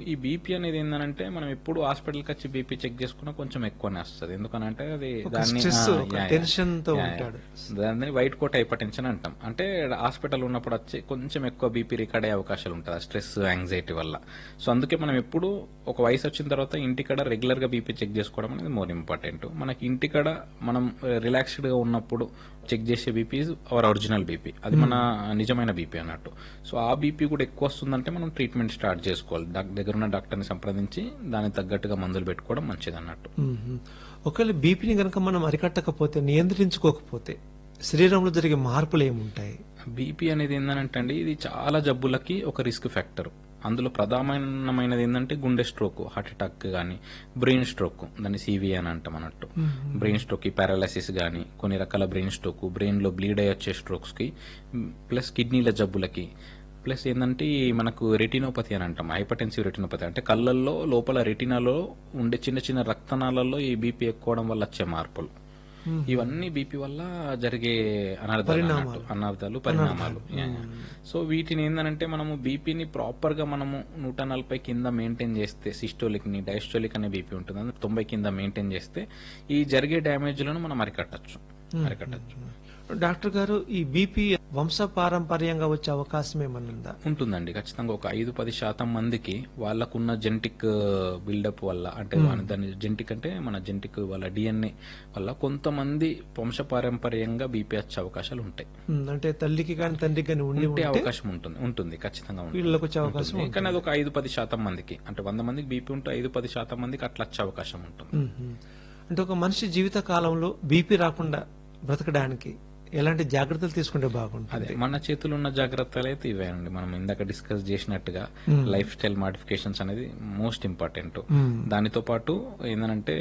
ఈ బీపీ అనేది ఏంటంటే మనం ఎప్పుడు హాస్పిటల్కి వచ్చి బీపీ చెక్ చేసుకున్నా కొంచెం ఎక్కువనే వస్తుంది ఎందుకనంటే అది ఒక దాన్ని stress, ఆ, ఒక యా, యా. tension తో యా, యా. ఉంటాడు. దాన్ని వైట్ కోట్ హైపర్ టెన్షన్ అంటాం అంటే హాస్పిటల్ ఉన్నప్పుడు వచ్చి కొంచెం ఎక్కువ బీపీ రికార్డ్ అయ్యే అవకాశాలు ఉంటుంది స్ట్రెస్ యాంగ్జైటీ వల్ల సో అందుకే మనం ఎప్పుడు ఒక వయసు వచ్చిన తర్వాత ఇంటికాడ రెగ్యులర్ గా బీపీ చెక్ చేసుకోవడం అనేది మోర్ ఇంపార్టెంట్ మనకి ఇంటికాడ మనం రిలాక్స్డ్ గా ఉన్నప్పుడు చెక్ చేసే బీపీ అవర్ ఒరిజినల్ బీపీ అది మన నిజమైన బీపీ అన్నట్టు సో ఆ బీపీ కూడా ఎక్కువ వస్తుందంటే మనం ట్రీట్మెంట్ స్టార్ట్ చేసుకోవాలి డాక్- దగ్గర ఉన్న డాక్టర్ని సంప్రదించి దానికి తగ్గట్టుగా మందులు పెట్టుకోవడం మంచిది అన్నట్టు మ్మ్. ఒకవేళ బీపీని గనక మనం అరికట్టకపోతే నియంత్రించుకోకపోతే శరీరంలో జరిగే మార్పులు ఏముంటాయి బీపీ అనేది ఏంటంటే అండి ఇది చాలా జబ్బులకి ఒక రిస్క్ ఫ్యాక్టర్ అందులో ప్రధానమైనది ఏంటంటే గుండె స్ట్రోక్ హార్ట్ అటాక్ కానీ బ్రెయిన్ స్ట్రోక్ దాన్ని సివి అని అంటాం అన్నట్టు బ్రెయిన్ స్ట్రోక్ పారాలసిస్ కానీ కొన్ని రకాల బ్రెయిన్ స్ట్రోక్ బ్రెయిన్ లో బ్లీడ్ అయ్యి వచ్చే స్ట్రోక్స్ కి ప్లస్ కిడ్నీల జబ్బులకి ప్లస్ ఏంటంటే ఈ మనకు రెటినోపతి అని అంటాం హైపర్టెన్సివ్ రెటినోపతి అంటే కళ్ళల్లో లోపల రెటినాలో ఉండే చిన్న చిన్న రక్తనాళాల్లో ఈ బీపీ ఎక్కువడం వల్ల వచ్చే మార్పులు ఇవన్నీ బీపీ వల్ల జరిగే అనర్థాలు అన్నట్టు. అనర్థాలు పరిణామాలు యా, యా. సో వీటిని ఏంటంటే మనము బీపీని ప్రాపర్ గా మనము నూట నలభై కింద మెయింటైన్ చేస్తే సిస్టోలిక్ ని డైస్టోలిక్ అనే బీపీ ఉంటుంది అంటే తొంభై కింద మెయింటైన్ చేస్తే ఈ జరిగే డ్యామేజ్లను మనం అరికట్టచ్చు అరికట్టచ్చు డాక్టర్ గారు ఈ బీపీ వంశ పారంపర్యంగా వచ్చే అవకాశం ఏమన్నా ఉందా ఉంటుందండి ఖచ్చితంగా ఒక ఐదు పది శాతం మందికి వాళ్ళకున్న జెనటిక్ బిల్డప్ వల్ల అంటే మన- దాని జెనటిక్ అంటే మన జెనటిక్ వాళ్ళ డిఎన్ఏ వల్ల కొంతమంది వంశపారంపర్యంగా బీపీ వచ్చే అవకాశాలు ఉంటాయి మ్మ్. అంటే తల్లికి కానీ తండ్రికి కానీ ఉండి ఉంటే ఉంటే అవకాశం ఉంటుంది ఉంటుంది ఖచ్చితంగా ఉంటుంది వీళ్ళకి వచ్చే అవకాశం ఉంటుంది. కానీ అది ఒక ఐదు పది శాతం మందికి అంటే వంద మందికి బీపీ ఉంటే ఐదు పది శాతం మందికి అట్లా వచ్చే అవకాశం ఉంటుంది మ్మ్. అంటే ఒక మనిషి జీవిత కాలంలో బీపీ రాకుండా బ్రతకడానికి ఎలాంటి జాగ్రత్తలు తీసుకుంటే బాగుంటుంది అదే మన చేతుల్లో ఉన్న జాగ్రత్తలు అయితే ఇవే అండి మనం ఇందాక డిస్కస్ చేసినట్టుగా లైఫ్ స్టైల్ మాడిఫికేషన్స్ అనేది మోస్ట్ ఇంపార్టెంట్ దానితో పాటు ఏంటంటే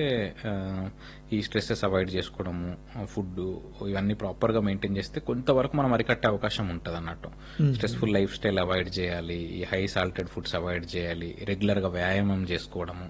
ఈ స్ట్రెస్సెస్ అవాయిడ్ చేసుకోవడము ఫుడ్ ఇవన్నీ ప్రాపర్ గా మెయింటైన్ చేస్తే కొంతవరకు మనం అరికట్టే అవకాశం ఉంటుంది అన్నట్టు స్ట్రెస్ఫుల్ లైఫ్ స్టైల్ అవాయిడ్ చేయాలి ఈ హై సాల్టెడ్ ఫుడ్స్ అవాయిడ్ చేయాలి రెగ్యులర్ గా వ్యాయామం చేసుకోవడము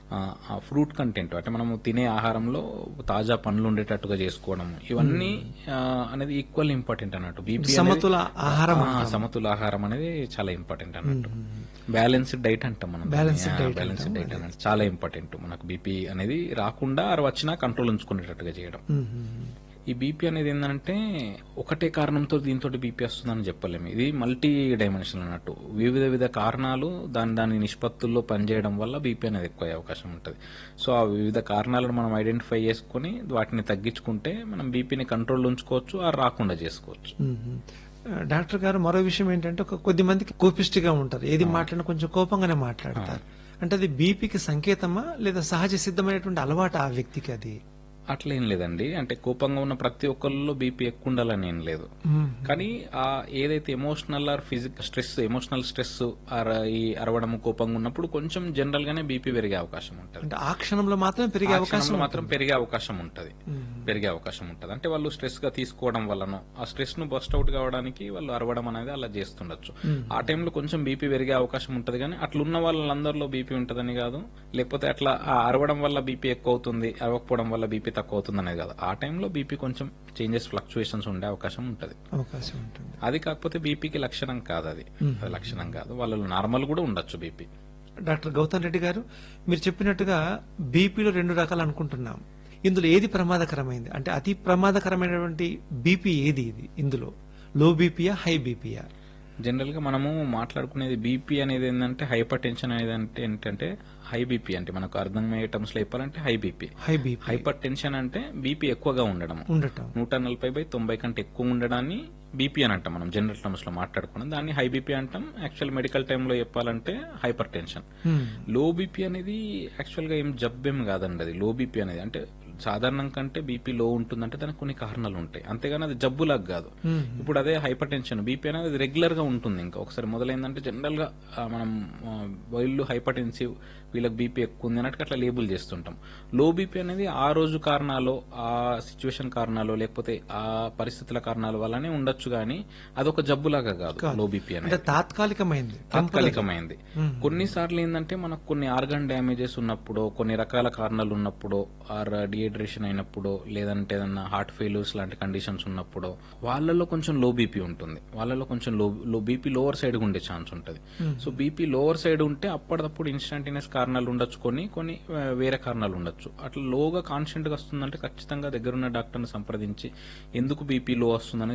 ఆ ఫ్రూట్ కంటెంట్ అంటే మనము తినే ఆహారంలో తాజా పండ్లు ఉండేటట్టుగా చేసుకోవడం ఇవన్నీ ఆ, అనేది ఈక్వల్ ఇంపార్టెంట్ అన్నట్టు బీపీ సమతుల ఆహారం సమతుల ఆహారం అనేది చాలా ఇంపార్టెంట్ అన్నట్టు బ్యాలెన్స్డ్ డైట్ అంటాం మనం Balanced diet బ్యాలెన్స్డ్ డైట్ అనేది చాలా ఇంపార్టెంట్ మనకు బీపీ అనేది రాకుండా అది వచ్చినా కంట్రోల్ ఉంచుకునేటట్టుగా చేయడం మ్మ్. ఈ బీపీ అనేది ఏంటంటే ఒకటే కారణంతో దీంతో బీపీ వస్తుందని చెప్పలేము ఇది మల్టీ డైమెన్షన్ అన్నట్టు వివిధ వివిధ కారణాలు దాని దాని నిష్పత్తుల్లో పనిచేయడం వల్ల బీపీ అనేది ఎక్కువ అయ్యే అవకాశం ఉంటుంది సో ఆ వివిధ కారణాలను మనం ఐడెంటిఫై చేసుకుని వాటిని తగ్గించుకుంటే మనం బీపీని కంట్రోల్ ఉంచుకోవచ్చు ఆ రాకుండా చేసుకోవచ్చు మ్మ్. డాక్టర్ గారు మరో విషయం ఏంటంటే ఒక కొద్ది మందికి కోపిష్టిగా ఉంటారు ఏది మాట్లాడినా కొంచెం కోపంగానే మాట్లాడతారు అంటే అది బీపీకి సంకేతమా లేదా సహజ సిద్ధమైనటువంటి అలవాటు ఆ వ్యక్తికి అది అట్లా ఏం లేదండి అంటే కోపంగా ఉన్న ప్రతి ఒక్కరిలో బీపీ ఎక్కువ ఉండాలని ఏం లేదు మ్మ్. కానీ ఆ ఏదైతే emotional or physical stress emotional stress or ఈ అరవడం కోపంగా ఉన్నప్పుడు కొంచెం జనరల్ గానే బీపీ పెరిగే అవకాశం ఉంటుంది అంటే ఆ క్షణంలో మాత్రమే పెరిగే ఆ అవకాశం క్షణంలో మాత్రం పెరిగే అవకాశం ఉంటుంది మ్మ్. పెరిగే అవకాశం ఉంటుంది అంటే వాళ్ళు స్ట్రెస్ గా తీసుకోవడం వల్లనో ఆ స్ట్రెస్ ను బస్ట్ అవుట్ కావడానికి వాళ్ళు అరవడం అనేది అలా చేస్తుండొచ్చు ఆ టైంలో కొంచెం బీపీ పెరిగే అవకాశం ఉంటుంది కానీ అట్లా ఉన్న వాళ్ళందరిలో బీపీ ఉంటుందని కాదు లేకపోతే అట్లా ఆ అరవడం వల్ల బీపీ ఎక్కువ అవుతుంది అరవకపోవడం వల్ల బీపీ తక్కువ అవుతుంది అనేది కాదు ఆ టైంలో బీపీ కొంచెం చేంజెస్ ఫ్లక్చుయేషన్స్ ఉండే అవకాశం ఉంటుంది అవకాశం ఉంటుంది అది కాకపోతే బీపీకి లక్షణం కాదు అది అది లక్షణం కాదు వాళ్ళలో నార్మల్ కూడా ఉండొచ్చు బీపీ డాక్టర్ గౌతమ్ రెడ్డి గారు మీరు చెప్పినట్టుగా బీపీలో రెండు రకాలు అనుకుంటున్నాం ఇందులో ఏది ప్రమాదకరమైంది అంటే అతి ప్రమాదకరమైనటువంటి బీపీ ఏది ఇది ఇందులో లో బీపీయా హై బీపీయా జనరల్ గా మనము మాట్లాడుకునేది బీపీ అనేది ఏంటంటే హైపర్ టెన్షన్ అనేది అంటే ఏంటంటే హై బీపీ అంటే మనకు అర్థమయ్యే టర్మ్స్ లో చెప్పాలంటే high BP high BP hypertension అంటే బీపీ ఎక్కువగా ఉండడం ఉండటం నూట నలభై బై తొంభై కంటే ఎక్కువ ఉండడాన్ని బీపీ అని అంటాం మనం జనరల్ టర్మ్స్ లో మాట్లాడుకున్నాం దాన్ని హై బీపీ అంటాం యాక్చువల్ మెడికల్ టైంలో చెప్పాలంటే హైపర్ టెన్షన్ హ్మ్. లో బీపీ అనేది యాక్చువల్ గా ఏం జబ్బేం కాదండి అది లో బీపీ అనేది అంటే సాధారణం కంటే బీపీ లో ఉంటుందంటే దానికి కొన్ని కారణాలు ఉంటాయి అంతేగాని అది జబ్బులాగా కాదు హ్మ్. ఇప్పుడు అదే హైపర్ టెన్షన్ బీపీ అనేది రెగ్యులర్ గా ఉంటుంది ఇంకా ఒకసారి మొదలైందంటే జనరల్ గా ఆ, మనం ఆ, వీళ్ళు హైపర్ టెన్సివ్ వీళ్ళకి బీపీ ఎక్కువ ఉంది అన్నట్టు అట్లా లేబుల్ చేస్తుంటాం లో బీపీ అనేది ఆ రోజు కారణాలు ఆ సిచ్యువేషన్ కారణాలు లేకపోతే ఆ పరిస్థితుల కారణాల వల్లనే ఉండొచ్చు కానీ అదొక జబ్బులాగా కాదు లో బీపీ అనేది అంటే తాత్కాలికమైంది తాత్కాలికమైంది మ్మ్. కొన్నిసార్లు ఏంటంటే మనకు కొన్ని ఆర్గాన్ డ్యామేజెస్ ఉన్నప్పుడు కొన్ని రకాల కారణాలు ఉన్నప్పుడు ఆర్ డిఏ డీహైడ్రేషన్ అయినప్పుడు లేదంటే ఏదన్నా హార్ట్ ఫెయిల్యూర్స్ లాంటి కండిషన్స్ ఉన్నప్పుడు వాళ్ళలో కొంచెం లో బీపీ ఉంటుంది వాళ్ళలో కొంచెం low low BP lower side ఉండే ఛాన్స్ ఉంటుంది సో బీపీ లోవర్ సైడ్ ఉంటే అప్పటిదప్పుడు ఇన్స్టంటేనియస్ కారణాలు ఉండొచ్చు కొన్ని కొన్ని ఆ, వేరే కారణాలు ఉండొచ్చు అట్లా లోగా కాన్స్టెంట్ గా వస్తుందంటే ఖచ్చితంగా దగ్గరున్న డాక్టర్ని సంప్రదించి ఎందుకు బీపీ లో వస్తుందని